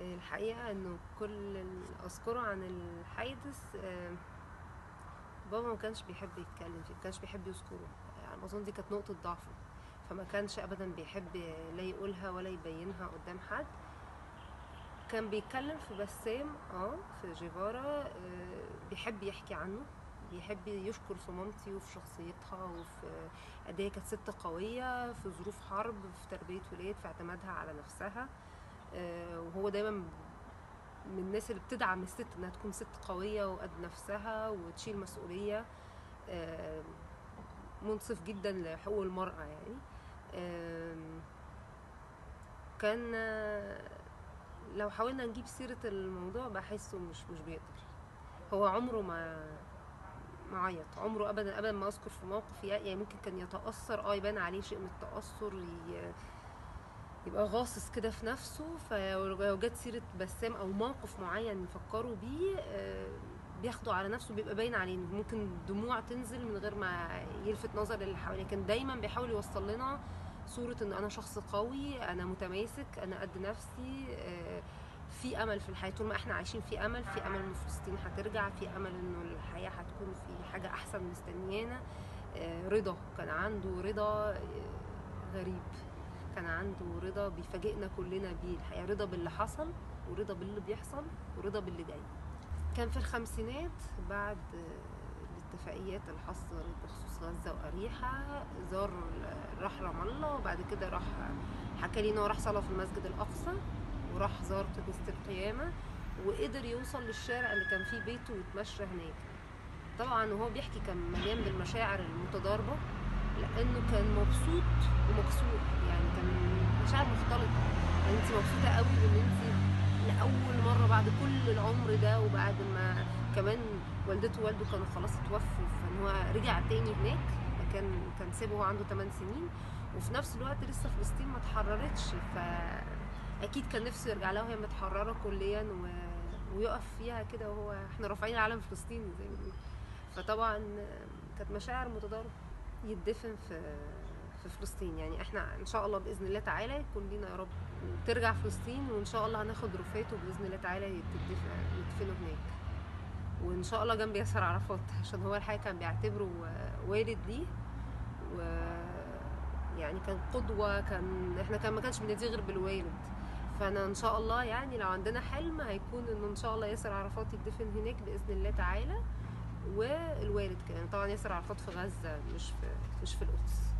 الحقيقة انه كل اللي اذكره عن الحادث آه، بابا ما كانش بيحب يتكلم فيه ما كانش بيحب يذكره يعني اظن دي كانت نقطة ضعفه فما كانش ابدا بيحب لا يقولها ولا يبينها قدام حد كان بيتكلم في بسام اه في جيفارا آه، بيحب يحكي عنه بيحب يشكر في مامتي وفي شخصيتها وفي قد ايه كانت ست قوية في ظروف حرب في تربية ولاد في اعتمادها على نفسها آه، وهو دايما من الناس اللي بتدعم الست انها تكون ست قوية وقد نفسها وتشيل مسؤولية آه، منصف جدا لحقوق المرأة يعني آم، كان آه، لو حاولنا نجيب سيرة الموضوع بحسه مش مش بيقدر هو عمره ما ما عيط عمره ابدا ابدا ما اذكر في موقف ي- يعني ممكن كان يتاثر اه يبان عليه شيء من التاثر ي- يبقى غاصص كده في نفسه فلو جت سيره بسام او موقف معين يفكروا بيه آه، بياخده على نفسه بيبقى باين عليه إن ممكن دموع تنزل من غير ما يلفت نظر اللي حواليه كان دايما بيحاول يوصل لنا صورة ان انا شخص قوي انا متماسك انا قد نفسي آه، في امل في الحياه طول ما احنا عايشين في امل في امل ان فلسطين هترجع في امل انه الحياه هتكون في حاجه احسن مستنيانا آه، رضا كان عنده رضا آه، غريب كان عنده رضا بيفاجئنا كلنا بيه الحقيقه رضا باللي حصل ورضا باللي بيحصل ورضا باللي جاي كان في الخمسينات بعد آه، الاتفاقيات اللي حصلت بخصوص غزه واريحه زار راح رام الله وبعد كده راح حكى لي انه راح صلى في المسجد الاقصى وراح زار كنيسه القيامه وقدر يوصل للشارع اللي كان فيه بيته ويتمشى هناك طبعا وهو بيحكي كان مليان بالمشاعر المتضاربه لانه كان مبسوط ومكسور يعني كان مشاعر مختلطه يعني انت مبسوطه قوي بان انت لاول مره بعد كل العمر ده وبعد ما كمان والدته ووالده كانوا خلاص اتوفوا فان هو رجع تاني هناك كان كان سابه وهو عنده 8 سنين وفي نفس الوقت لسه فلسطين ما اتحررتش فاكيد كان نفسه يرجع لها وهي متحرره كليا و... ويقف فيها كده وهو احنا رافعين علم فلسطين زي ما بيقولوا فطبعا كانت مشاعر متضاربه يدفن في في فلسطين يعني احنا ان شاء الله باذن الله تعالى يكون لينا يا رب ترجع فلسطين وان شاء الله هناخد رفاته باذن الله تعالى يتدفن يدفنوا هناك وان شاء الله جنب ياسر عرفات عشان هو الحقيقه كان بيعتبره والد ليه و يعني كان قدوه كان احنا كان ما كانش بنديه غير بالوالد فانا ان شاء الله يعني لو عندنا حلم هيكون انه ان شاء الله ياسر عرفات يدفن هناك باذن الله تعالى والوالد كمان طبعا ياسر عرفات في غزه مش في مش في القدس